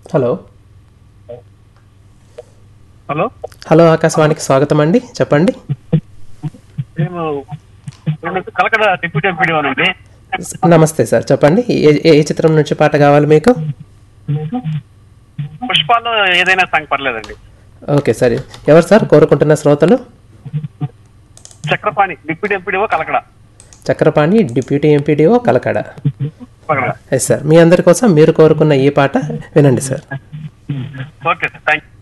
hello hello hello ఆకాశవాణికి స్వాగతం అండి చెప్పండి మేము మేము కలకడ డిప్యూటీ ఎంపీడీ అండి నమస్తే సార్ చెప్పండి ఏ ఏ చిత్రం నుంచి పాట కావాలి మీకు పుష్పాల్లో ఏదైనా సాంగ్ పర్లేదండి ఓకే సరే ఎవరు సార్ కోరుకుంటున్న శ్రోతలు Chakrapani deputy MPDO Kalakada Chakrapani deputy MPDO Kalakada Kalakada yes sir మీ అందరి కోసం మీరు కోరుకున్న ఈ పాట వినండి sir okay sir thank you